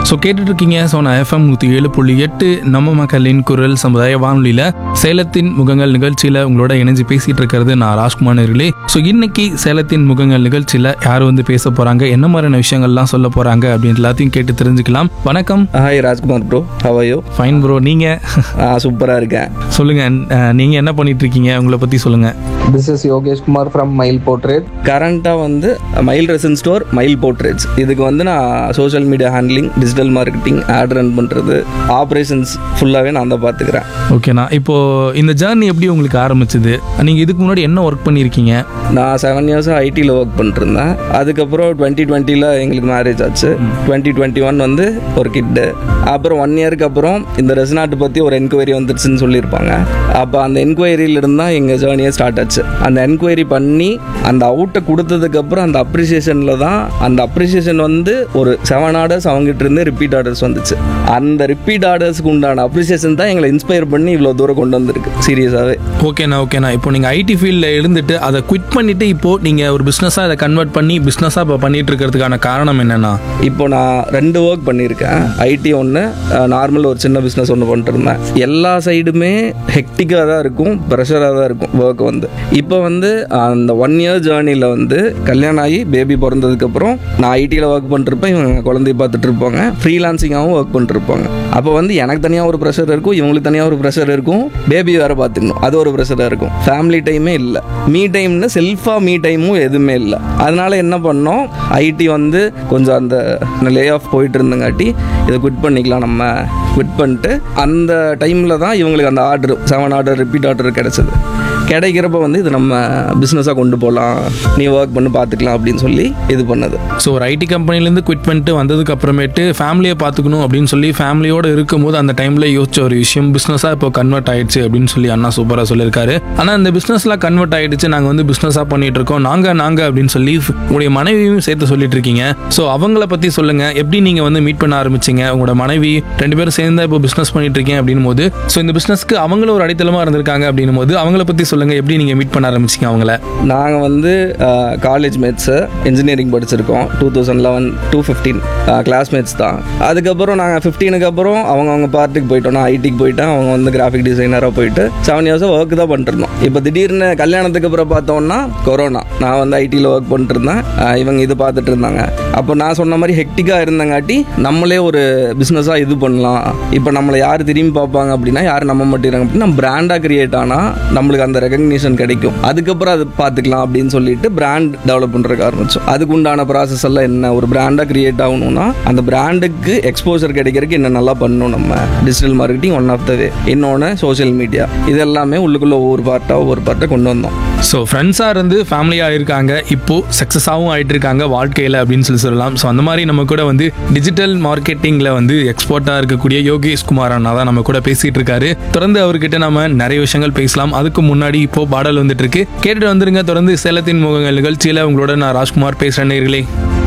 So கேட்டுட்டு இருக்கீங்க Sona FM நூற்றி ஏழு புள்ளி எட்டு நம்ம மக்களின் குரல் சமுதாய வானொலியில் சேலத்தின் முகங்கள் நிகழ்ச்சியில் உங்களோட இணைஞ்சு பேசிட்டு இருக்கிறது நான் ராஜ்குமார் நேர்களே ஸோ இன்னைக்கு சேலத்தின் முகங்கள் நிகழ்ச்சியில் யார் வந்து பேச போறாங்க என்ன மாதிரியான விஷயங்கள்லாம் சொல்ல போறாங்க அப்படின்னு எல்லாத்தையும் கேட்டு தெரிஞ்சுக்கலாம் வணக்கம் hi Rajkumar bro how are you fine bro நீங்க நான் சூப்பராக இருக்கேன் சொல்லுங்க அஹ், நீங்க என்ன பண்ணிட்டு இருக்கீங்க உங்களை பத்தி சொல்லுங்க This is Yogesh Kumar from Mile Portrait. கரண்ட்டாக வந்து mile reason store mile portraits இதுக்கு வந்து நான் social media handling digital marketing ad run பண்ணுறது ஆப்ரேஷன்ஸ் ஃபுல்லாகவே நான் தான் பார்த்துக்கிறேன் ஓகேண்ணா இப்போ இந்த ஜேர்னி எப்படி உங்களுக்கு ஆரம்பிச்சது நீங்க இதுக்கு முன்னாடி என்ன ஒர்க் பண்ணியிருக்கீங்க நான் செவன் இயர்ஸாக ஐடியில் ஒர்க் பண்ணிருந்தேன் அதுக்கப்புறம் டுவெண்ட்டி டுவெண்ட்டியில் எங்களுக்கு மேரேஜ் ஆச்சு டுவெண்ட்டி டுவெண்ட்டி ஒன் வந்து ஒரு கிட்டு அப்புறம் ஒன் இயருக்கு அப்புறம் இந்த ரெசனாட்டு பற்றி ஒரு என்கொயரி வந்துருச்சுன்னு சொல்லியிருப்பாங்க அப்போ அந்த என்கொயரியிலிருந்து தான் எங்கள் ஜேர்னியே ஸ்டார்ட் ஆச்சு அந்த என்கொயரி பண்ணி அந்த அவுட்டை கொடுத்ததுக்கப்புறம் அந்த அப்ரிசியேஷனில் தான் அந்த அப்ரிசியேஷன் வந்து ஒரு செவன் ஆர்டர்ஸ் அவங்ககிட்ட இருந்து ரிப்பீட் ஆர்டர்ஸ் வந்துச்சு அந்த ரிப்பீட் ஆர்டர்ஸ்க்கு உண்டான அப்ரிசியேஷன் தான் எங்களை இன்ஸ்பயர் பண்ணி இவ்வளோ தூரம் கொண்டு வந்திருக்கு சீரியஸாகவே ஓகேண்ணா ஓகேண்ணா இப்போ நீங்கள் ஐடி ஃபீல்டில் இருந்துட்டு அதை குவிட் பண்ணிட்டு இப்போ நீங்கள் ஒரு பிஸ்னஸாக அதை கன்வெர்ட் பண்ணி பிஸ்னஸாக இப்போ பண்ணிட்டு இருக்கிறதுக்கான காரணம் என்னன்னா இப்போ நான் ரெண்டு ஒர்க் பண்ணியிருக்கேன் ஐடி ஒன்று நார்மல் ஒரு சின்ன பிஸ்னஸ் ஒன்று பண்ணிட்டு இருந்தேன் எல்லா சைடுமே ஹெக்டிக்காக தான் இருக்கும் ப்ரெஷராக தான் இருக்கும் ஒர்க் வந்து இப்போ வந்து அந்த ஒன் இயர் ஜேர்னியில் வந்து கல்யாணம் ஆகி பேபி பிறந்ததுக்கப்புறம் நான் ஐடியில் ஒர்க் பண்ணிருப்பேன் இவங்க குழந்தைய பார்த்துட்டு இருப்பாங்க ஃப்ரீலான்சிங்காகவும் ஒர்க் பண்ணிருப்பாங்க அப்போ வந்து எனக்கு தனியாக ஒரு ப்ரெஷர் இருக்கும் இவங்களுக்கு தனியாக ஒரு ப்ரெஷர் இருக்கும் பேபி வேறு பார்த்துக்கணும் அது ஒரு ப்ரெஷராக இருக்கும் ஃபேமிலி டைமே இல்லை மீ டைம்னு செல்ஃபாக மீ டைமும் எதுவுமே இல்லை அதனால என்ன பண்ணோம் ஐடி வந்து கொஞ்சம் அந்த லே ஆஃப் போயிட்டு இருந்தங்காட்டி இதை குவிட் பண்ணிக்கலாம் நம்ம குவிட் பண்ணிட்டு அந்த டைமில் தான் இவங்களுக்கு அந்த order seven order repeat order கிடச்சிது கிடைக்கிறப்ப வந்து இது நம்ம பிஸ்னஸாக கொண்டு போகலாம் நீ ஒர்க் பண்ணி பார்த்துக்கலாம் அப்படின்னு சொல்லி இது பண்ணது ஸோ ஒரு ஐடி கம்பெனிலேருந்து குவிட் பண்ணிட்டு வந்ததுக்கு அப்புறமேட்டு ஃபேமிலியை பார்த்துக்கணும் அப்படின்னு சொல்லி ஃபேமிலியோடு இருக்கும்போது அந்த டைமில் யோசிச்ச ஒரு விஷயம் பிஸ்னஸாக இப்போ கன்வெர்ட் ஆயிடுச்சு அப்படின்னு சொல்லி அண்ணா சூப்பராக சொல்லியிருக்காரு ஆனால் இந்த பிஸ்னஸ்லாம் கன்வெர்ட் ஆயிடுச்சு நாங்கள் வந்து பிஸ்னஸாக பண்ணிட்டு இருக்கோம் நாங்கள் நாங்கள் அப்படின்னு சொல்லி உங்களுடைய மனைவியும் சேர்த்து சொல்லிட்டு இருக்கீங்க ஸோ அவங்கள பற்றி சொல்லுங்கள் எப்படி நீங்கள் வந்து மீட் பண்ண ஆரம்பிச்சீங்க உங்களோட மனைவி ரெண்டு பேரும் சேர்ந்து இப்போ பிஸ்னஸ் பண்ணிட்டு இருக்கீங்க அப்படின்னும் போது ஸோ இந்த பிஸ்னஸ்க்கு அவங்களும் ஒரு அடித்தளமாக இருந்திருக்காங்க அப்படின்னும் போது அவங்கள பற்றி சொல்லுங்கள் எப்படி நீங்கள் மீட் பண்ண ஆரம்பிச்சிங்க அவங்கள நாங்கள் வந்து காலேஜ் மேட்ஸு இன்ஜினியரிங் படிச்சிருக்கோம் two thousand eleven to fifteen classmates தான் அதுக்கப்புறம் நாங்கள் ஃபிஃப்டீனுக்கு அப்புறம் அவங்க அவங்க பார்ட்டிக்கு போயிட்டோம் நான் ஐடிக்கு போயிட்டேன் அவங்க வந்து கிராஃபிக் டிசைனராக போயிட்டு செவன் இயர்ஸாக ஒர்க் தான் பண்ணிட்டு இருந்தோம் இப்போ திடீர்னு கல்யாணத்துக்கு அப்புறம் பார்த்தோம்னா கொரோனா நான் வந்து ஐடியில் ஒர்க் பண்ணிட்டு இருந்தேன் ஆஹ் இவங்க இது பார்த்துட்டு இருந்தாங்க அப்போ நான் சொன்ன மாதிரி ஹெக்டிக்காக இருந்தங்காட்டி நம்மளே ஒரு பிஸ்னஸாக இது பண்ணலாம் இப்போ நம்மளை யார் திரும்பி பார்ப்பாங்க அப்படின்னா யார் நம்ப மாட்டேங்கிறாங்க அப்படின்னா பிராண்டாக கிரியேட் ஆனால் நம்மளுக்கு அந்த ரெகக்னிஷன் கிடைக்கும் அதுக்கப்புறம் அது பார்த்துக்கலாம் அப்படின்னு சொல்லிட்டு பிராண்ட் டெவலப் பண்ணுறதுக்கு ஆரம்பிச்சோம் அதுக்கு உண்டான ப்ராசஸ் எல்லாம் என்ன ஒரு பிராண்டாக கிரியேட் ஆகணும்னா அந்த பிராண்டுக்கு எக்ஸ்போசர் கிடைக்கிறதுக்கு என்ன நல்லா பண்ணணும் நம்ம digital marketing one of the way இன்னொன்று சோஷியல் மீடியா இது எல்லாமே உள்ளுக்குள்ள ஒவ்வொரு பார்ட்டாக ஒவ்வொரு பார்ட்டை கொண்டு வந்தோம் ஸோ ஃப்ரெண்ட்ஸாக இருந்து ஃபேமிலியாக இருக்காங்க இப்போ சக்ஸஸாகவும் ஆயிட்டு இருக்காங்க வாழ்க்கையில் அப்படின்னு சொல்லி சொல்லலாம் ஸோ அந்த மாதிரி நம்ம கூட வந்து டிஜிட்டல் மார்க்கெட்டிங்கில் வந்து எக்ஸ்போர்ட்டாக இருக்கக்கூடிய யோகேஷ் குமார் அண்ணா தான் நம்ம கூட பேசிட்டு இருக்காரு தொடர்ந்து அவர்கிட்ட நம்ம நிறைய விஷயங்கள் பேசலாம் அதுக்கு முன்னாடி இப்போ பாடல் வந்துட்டு இருக்கு கேட்டுட்டு வந்துருங்க தொடர்ந்து சேலத்தின் முகங்கள் நிகழ்ச்சியில் உங்களோட நான் ராஜ்குமார் பேசுகிறேன் நேயர்களே